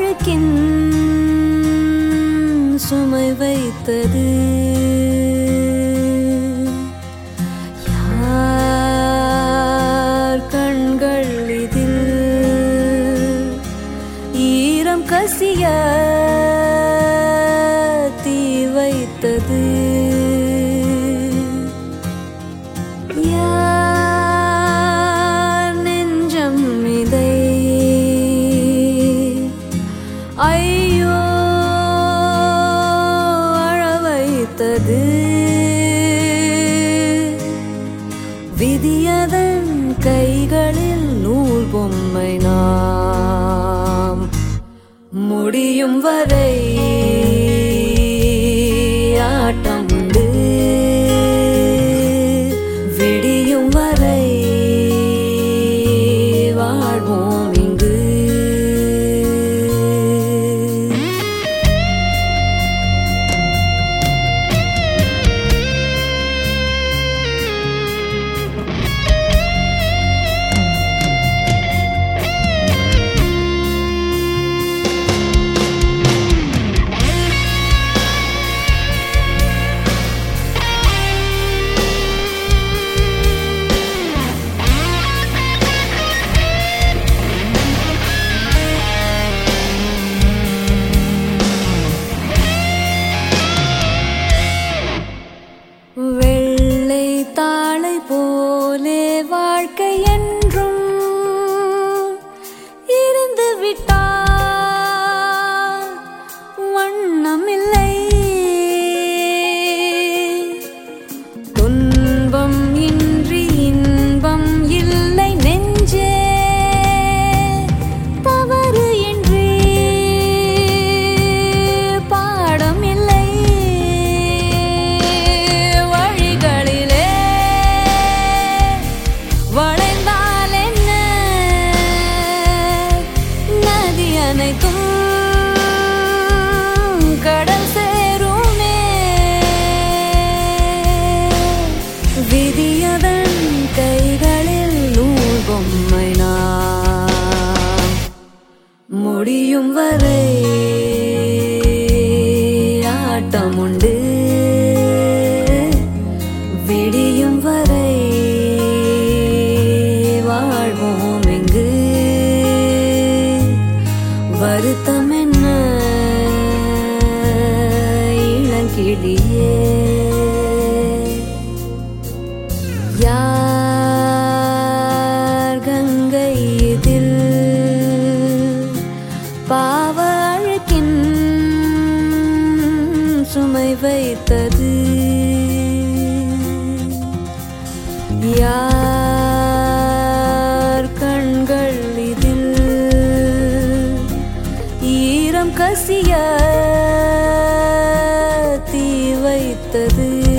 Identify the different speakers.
Speaker 1: அழுக்கின் சுமை வைத்தது யார் கண்கள் இதில் ஈரம் கசிய தீ வைத்தது யார் நெஞ்சம் இதை ஐயோ அழ வைத்தது விதியதன் கைகளில் நூல் பொம்மை நாம் முடியும் வரை ஆட்டம் உண்டு விடியும் வரை வாழ்வோம் இங்கு வெள்ளை தாளை போலே வாழ்க்கை என்றும் இருந்து விட்டால் வண்ணமில்லை துன்பம் இன்றி இன்பம் இல்லை நெஞ்சே தவறு இன்றி பாடம் இல்லை வழிகளிலே வளைந்தால் என்ன நதி அனைத்தும் கடல் சேருமே விதியதன் கைகளில் நூல் பொம்மை நாம் முடியும் வரை ஆட்டம் உண்டு விடியும் வரை வாழ்வோம் இங்கு வருத்தம் என்ன இளங்கிளியே யார் கங்கை இதில் பாவ அழுக்கின் சுமை வைத்தது யார் கண்கள் இதில் ஈரம் கசிய தீ வைத்தது